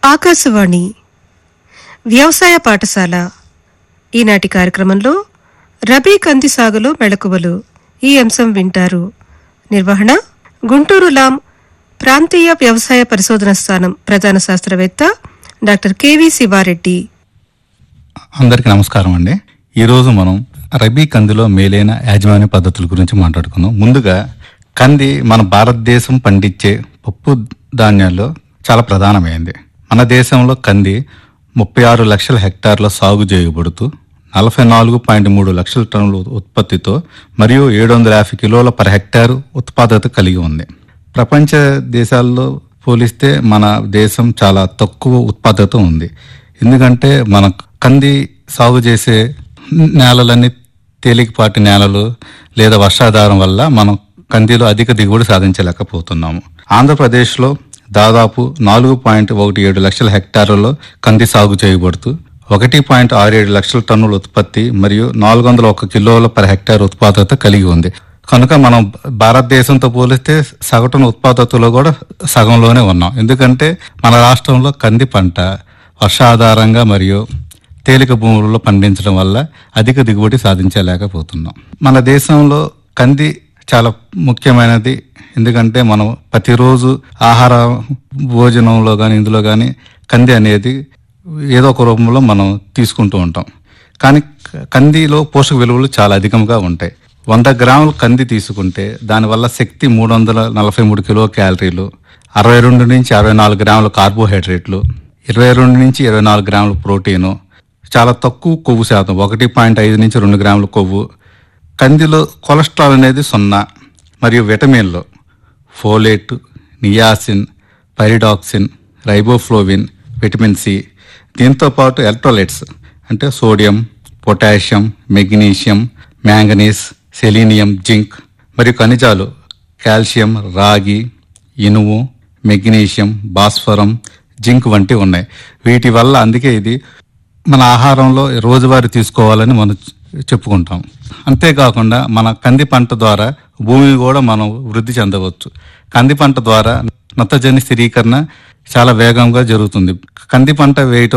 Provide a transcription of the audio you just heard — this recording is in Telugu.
ఆకాశవాణి వ్యవసాయ పాఠశాల ఈనాటి కార్యక్రమంలో రబీ కంది సాగులో మెళకువలు ఈ అంశం వింటారు నిర్వహణ గుంటూరు లాం ప్రాంతీయ వ్యవసాయ పరిశోధన స్థానం ప్రధాన శాస్త్రవేత్త డాక్టర్ కెవి శివారెడ్డి అందరికీ నమస్కారం అండి ఈరోజు మనం రబీ కందిలో మేలైన యాజమాన్య పద్ధతుల గురించి మాట్లాడుకుందాం ముందుగా కంది మన భారతదేశం పండించే పప్పు ధాన్యాల్లో చాలా ప్రధానమైంది మన దేశంలో కంది ముప్పై ఆరు లక్షల హెక్టార్ల సాగు చేయబడుతూ నలభై నాలుగు పాయింట్ మూడు లక్షల టన్నుల ఉత్పత్తితో మరియు ఏడు వందల యాభై కిలోల పర్ హెక్టార్ ఉత్పాదకత కలిగి ఉంది ప్రపంచ దేశాల్లో పోలిస్తే మన దేశం చాలా తక్కువ ఉత్పాదకత ఉంది ఎందుకంటే మన కంది సాగు చేసే నేలలన్నీ తేలికపాటి నేలలు లేదా వర్షాధారం వల్ల మనం కందిలో అధిక దిగుబడి సాధించలేకపోతున్నాము ఆంధ్రప్రదేశ్లో దాదాపు నాలుగు పాయింట్ ఒకటి ఏడు లక్షల హెక్టార్లలో కంది సాగు చేయబడుతూ ఒకటి పాయింట్ ఆరు ఏడు లక్షల టన్నుల ఉత్పత్తి మరియు నాలుగు వందల ఒక కిలోల పర్ హెక్టార్ ఉత్పాదకత కలిగి ఉంది కనుక మనం భారతదేశంతో పోలిస్తే సగటున ఉత్పాదకతలో కూడా సగంలోనే ఉన్నాం ఎందుకంటే మన రాష్ట్రంలో కంది పంట వర్షాధారంగా మరియు తేలిక భూములలో పండించడం వల్ల అధిక దిగుబడి సాధించలేకపోతున్నాం మన దేశంలో కంది చాలా ముఖ్యమైనది ఎందుకంటే మనం ప్రతిరోజు ఆహార భోజనంలో కానీ ఇందులో కానీ కంది అనేది ఏదో ఒక రూపంలో మనం తీసుకుంటూ ఉంటాం కానీ కందిలో పోషక విలువలు చాలా అధికంగా ఉంటాయి వంద గ్రాములు కంది తీసుకుంటే దానివల్ల శక్తి మూడు వందల నలభై మూడు కిలో క్యాలరీలు అరవై రెండు నుంచి అరవై నాలుగు గ్రాముల కార్బోహైడ్రేట్లు ఇరవై రెండు నుంచి ఇరవై నాలుగు గ్రాముల ప్రోటీను చాలా తక్కువ కొవ్వు శాతం ఒకటి పాయింట్ ఐదు నుంచి రెండు గ్రాముల కొవ్వు కందిలో కొలెస్ట్రాల్ అనేది సున్నా మరియు విటమిన్లు folate niacin pyridoxine riboflavin vitamin C దీంతో పాటు ఎలక్ట్రోలైట్స్ అంటే sodium potassium magnesium manganese selenium zinc మరియు ఖనిజాలు కాల్షియం రాగి ఇనుము మెగ్నీషియం భాస్వరం జింక్ వంటి ఉన్నాయి వీటి వల్ల అందుకే ఇది మన ఆహారంలో రోజువారీ తీసుకోవాలని మనం చెప్పుకుంటాం అంతేకాకుండా మన కంది పంట ద్వారా భూమిని కూడా మనం వృద్ధి చెందవచ్చు కంది పంట ద్వారా నత్తజని స్థిరీకరణ చాలా వేగంగా జరుగుతుంది కంది పంట వేయటం